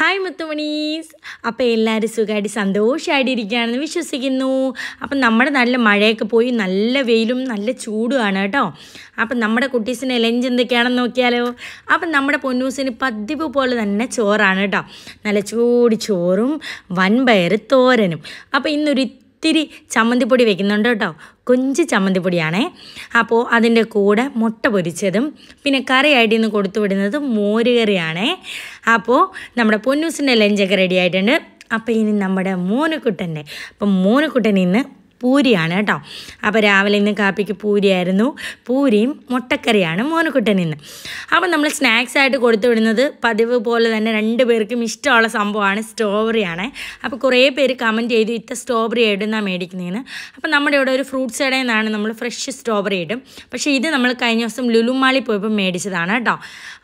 hi മുത്തുമണീസ് അപ്പോൾ എല്ലാവരും സുഖമായിട്ട് സന്തോഷമായിട്ടിരിക്കുകയാണെന്ന് വിശ്വസിക്കുന്നു അപ്പം നമ്മുടെ നല്ല മഴയൊക്കെ പോയി നല്ല വെയിലും നല്ല ചൂടുമാണ് കേട്ടോ അപ്പം നമ്മുടെ കുട്ടീസിൻ്റെ ലഞ്ച് എന്തൊക്കെയാണെന്ന് നോക്കിയാലോ അപ്പം നമ്മുടെ പൊന്നൂസിന് പതിവ് പോലെ തന്നെ ചോറാണ് കേട്ടോ നല്ല ചൂട് ചോറും വൻപയർ തോരനും അപ്പോൾ ഇന്നൊരു ഇത്തിരി ചമ്മന്തിപ്പൊടി വെക്കുന്നുണ്ട് കേട്ടോ കൊഞ്ച് ചമ്മന്തിപ്പൊടിയാണേ അപ്പോൾ അതിൻ്റെ കൂടെ മുട്ട പൊരിച്ചതും പിന്നെ കറിയായിട്ട് ഇന്ന് കൊടുത്തു വിടുന്നത് മോര് കറിയാണേ അപ്പോൾ നമ്മുടെ പൊന്നൂസിൻ്റെ ലഞ്ചൊക്കെ റെഡി ആയിട്ടുണ്ട് അപ്പോൾ ഇനി നമ്മുടെ മോനുക്കുട്ടൻ്റെ അപ്പം മോനുക്കുട്ടൻ ഇന്ന് പൂരിയാണ് കേട്ടോ അപ്പോൾ രാവിലെ ഇന്ന് കാപ്പിക്ക് പൂരിയായിരുന്നു പൂരിയും മുട്ടക്കറിയാണ് മോനുക്കുട്ടൻ ഇന്ന് അപ്പോൾ നമ്മൾ സ്നാക്സ് ആയിട്ട് കൊടുത്തു വിടുന്നത് പതിവ് പോലെ തന്നെ രണ്ട് പേർക്കും ഇഷ്ടമുള്ള സംഭവമാണ് സ്ട്രോബെറിയാണ് അപ്പോൾ കുറേ പേര് കമൻറ്റ് ചെയ്തു ഇത്ത സ്ട്രോബെറി ഇടുന്ന മേടിക്കുന്നതെന്ന് അപ്പോൾ നമ്മുടെ ഇവിടെ ഒരു ഫ്രൂട്ട്സ് കടയിൽ നിന്നാണ് നമ്മൾ ഫ്രഷ് സ്ട്രോബെറി ഇടും പക്ഷേ ഇത് നമ്മൾ കഴിഞ്ഞ ദിവസം ലുലുമാളി പോയപ്പോൾ മേടിച്ചതാണ് കേട്ടോ